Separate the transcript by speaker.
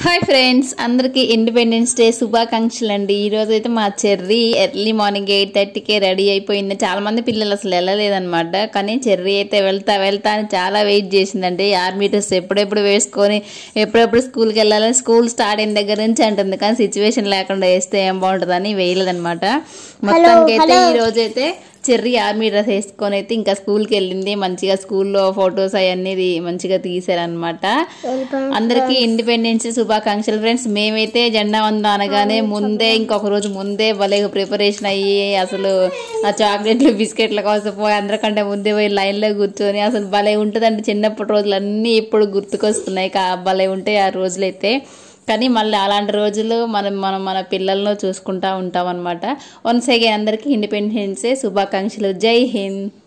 Speaker 1: hi friends అందరికీ independence day శుభాకాంక్షలు అండి ఈ రోజు అయితే మా చెర్రీ ఎర్లీ మార్నింగ్ ఎయిట్ థర్టీకే రెడీ అయిపోయింది చాలా మంది పిల్లలు అసలు వెళ్ళలేదన్నమాట కానీ చెర్రీ అయితే వెళ్తా వెళ్తా అని చాలా వెయిట్ చేసిందండి ఆర్మీ డ్రెస్ ఎప్పుడెప్పుడు వేసుకొని ఎప్పుడెప్పుడు స్కూల్కి వెళ్ళాలని స్కూల్ స్టార్ట్ అయిన దగ్గర నుంచి అంటుంది కానీ సిచ్యువేషన్ లేకుండా వేస్తే ఏం బాగుంటుందని వేయలేదన్నమాట మొత్తానికి అయితే ఈ రోజు అయితే చెర్రీ ఆర్మీ డ్రెస్ వేసుకొని అయితే ఇంకా స్కూల్కి వెళ్ళింది మంచిగా స్కూల్లో ఫొటోస్ అవన్నీ మంచిగా తీసారనమాట అందరికీ ఇండిపెండెన్స్ శుభాకాంక్షలు ఫ్రెండ్స్ మేమైతే జెండా వందనం అనగానే ముందే ఇంకొక రోజు ముందే భలే ప్రిపరేషన్ అయ్యి అసలు ఆ చాక్లెట్లు బిస్కెట్ల కోసం పోయి అందరికంటే ముందే పోయి లైన్లో కూర్చొని అసలు భలే ఉంటుందండి చిన్నప్పటి రోజులు అన్నీ ఇప్పుడు గుర్తుకొస్తున్నాయి కా భలే ఉంటాయి ఆ రోజులైతే కానీ మళ్ళీ అలాంటి రోజులు మనం మనం మన పిల్లలను చూసుకుంటా ఉంటాం అనమాట వన్స్ అగైన్ అందరికీ ఇండిపెండెన్స్ డే శుభాకాంక్షలు జై హింద్